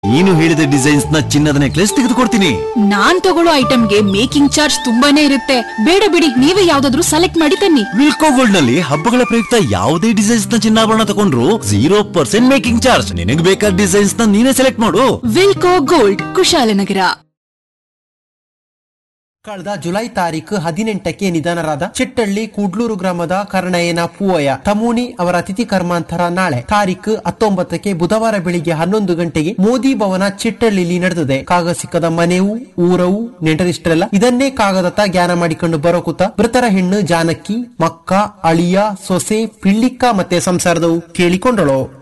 ನೀನು ಹೇಳಿದ ಡಿಸೈನ್ಸ್ ನ ಚಿನ್ನದ ನೆಕ್ಲೆಸ್ ತೆಗೆದುಕೊಡ್ತೀನಿ ನಾನ್ ತಗೊಳ್ಳೋ ಐಟಮ್ಗೆ ಮೇಕಿಂಗ್ ಚಾರ್ಜ್ ತುಂಬಾನೇ ಇರುತ್ತೆ ಬೇಡ ಬಿಡಿ ನೀವೇ ಯಾವ್ದಾದ್ರು ಸೆಲೆಕ್ಟ್ ಮಾಡಿ ತನ್ನಿ ವಿಲ್ಕೋ ಗೋಲ್ಡ್ ನಲ್ಲಿ ಹಬ್ಬಗಳ ಪ್ರಯುಕ್ತ ಯಾವುದೇ ಡಿಸೈನ್ಸ್ ನ ಚಿನ್ನಾಭರಣ ತಗೊಂಡ್ರು ಜೀರೋ ಪರ್ಸೆಂಟ್ ಮೇಕಿಂಗ್ ಚಾರ್ಜ್ ನಿನಗೆ ಬೇಕಾದ ಡಿಸೈನ್ಸ್ ನ ನೀನೇ ಸೆಲೆಕ್ಟ್ ಮಾಡು ವಿಲ್ಕೋ ಗೋಲ್ಡ್ ಕುಶಾಲನಗರ ಕಳೆದ ಜುಲೈ ತಾರೀಕು ಹದಿನೆಂಟಕ್ಕೆ ನಿಧನರಾದ ಚಿಟ್ಟಳ್ಳಿ ಕೂಡ್ಲೂರು ಗ್ರಾಮದ ಕರ್ಣಯ್ಯನ ಪೂವಯ್ಯ ತಮೂನಿ ಅವರ ತಿಥಿ ಕರ್ಮಾಂತರ ನಾಳೆ ತಾರೀಕು ಹತ್ತೊಂಬತ್ತಕ್ಕೆ ಬುಧವಾರ ಬೆಳಿಗ್ಗೆ ಹನ್ನೊಂದು ಗಂಟೆಗೆ ಮೋದಿ ಭವನ ಚಿಟ್ಟಳ್ಳಿಲಿ ನಡೆದಿದೆ ಕಾಗ ಸಿಕ್ಕದ ಮನೆವು ಊರವು ನೆಂಟರಿಷ್ಟರೆಲ್ಲ ಇದನ್ನೇ ಕಾಗದತ್ತ ಜ್ಞಾನ ಮಾಡಿಕೊಂಡು ಬರೋಕುತ್ತ ಮೃತರ ಹೆಣ್ಣು ಜಾನಕಿ ಮಕ್ಕ ಅಳಿಯ ಸೊಸೆ ಪಿಳ್ಳಿಕ್ಕ ಮತ್ತೆ ಸಂಸಾರದವು ಕೇಳಿಕೊಂಡಳು